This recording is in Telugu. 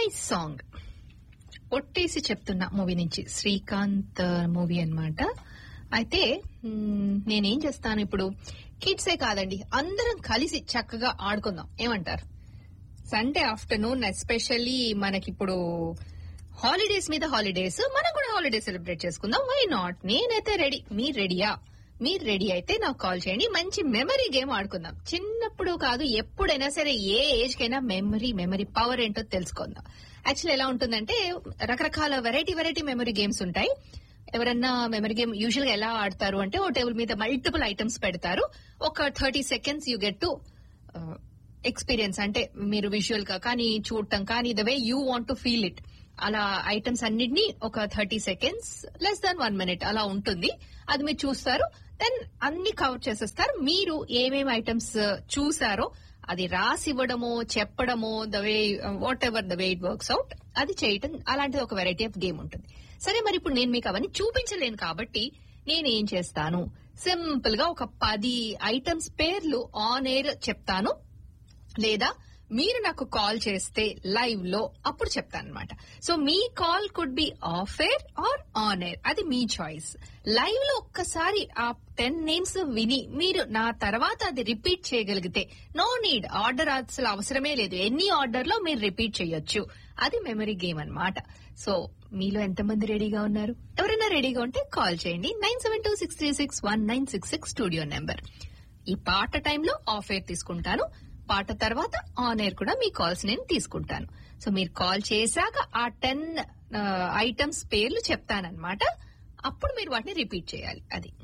నైస్ సాంగ్ ఒట్టేసి చెప్తున్నా మూవీ నుంచి శ్రీకాంత్ మూవీ అన్నమాట అయితే మ్, నేనేం చేస్తాను ఇప్పుడు కిడ్సే కాదండి అందరం కలిసి చక్కగా ఆడుకుందాం ఏమంటారు సండే ఆఫ్టర్నూన్ ఎస్పెషల్లీ మనకిప్పుడు హాలిడేస్ మీద హాలిడేస్ మనం కూడా హాలిడే సెలబ్రేట్ చేసుకుందాం వై నాట్ నేనైతే రెడీ మీరు రెడీయా మీరు రెడీ అయితే నాకు కాల్ చేయండి మంచి మెమరీ గేమ్ ఆడుకుందాం చిన్నప్పుడు కాదు ఎప్పుడైనా సరే ఏ ఏజ్ కైనా మెమరీ మెమరీ పవర్ ఏంటో తెలుసుకుందాం యాక్చువల్లీ ఎలా ఉంటుందంటే రకరకాల వెరైటీ వెరైటీ మెమరీ గేమ్స్ ఉంటాయి ఎవరన్నా మెమరీ గేమ్ యూజువల్ గా ఎలా ఆడతారు అంటే ఓ టేబుల్ మీద మల్టిపుల్ ఐటమ్స్ పెడతారు ఒక thirty seconds you get to experience అంటే మీరు విజువల్ గా కానీ చూడటం కానీ the way you want to feel it అలా ఐటమ్స్ అన్నిటినీ ఒక thirty seconds less than one minute అలా ఉంటుంది అది మీరు చూస్తారు దెన్ అన్ని కవర్ చేసేస్తారు మీరు ఏమేమి ఐటమ్స్ చూసారో అది రాసి ఇవ్వడమో చెప్పడమో the way whatever the way it works out అది చేయటం అలాంటిది ఒక వెరైటీ ఆఫ్ గేమ్ ఉంటుంది సరే మరి ఇప్పుడు నేను మీకు అవన్నీ చూపించలేను కాబట్టి నేనేం చేస్తాను సింపుల్ గా ఒక పది ఐటమ్స్ పేర్లు ఆన్ ఎయిర్ చెప్తాను లేదా మీరు నాకు కాల్ చేస్తే లైవ్ లో అప్పుడు చెప్తాను అనమాట సో మీ call could be off air or on air అది మీ చాయిస్ లైవ్ లో ఒక్కసారి ఆ టెన్ నేమ్స్ విని మీరు నా తర్వాత అది రిపీట్ చేయగలిగితే నో నీడ్ ఆర్డర్ అసలు అవసరమే లేదు ఎన్ని ఆర్డర్ లో మీరు రిపీట్ చేయొచ్చు అది మెమరీ గేమ్ అన్నమాట సో మీలో ఎంతమంది రెడీగా ఉన్నారు ఎవరైనా రెడీగా ఉంటే కాల్ చేయండి nine seven two six three six one nine six six studio number ఈ పాట టైంలో ఆఫ్ ఎయిర్ తీసుకుంటాను పాట తర్వాత ఆన్ ఎయిర్ కూడా మీ కాల్స్ నేను తీసుకుంటాను సో మీరు కాల్ చేశాక ఆ టెన్ ఐటమ్స్ పేర్లు చెప్తానన్నమాట అప్పుడు మీరు వాటిని రిపీట్ చేయాలి అది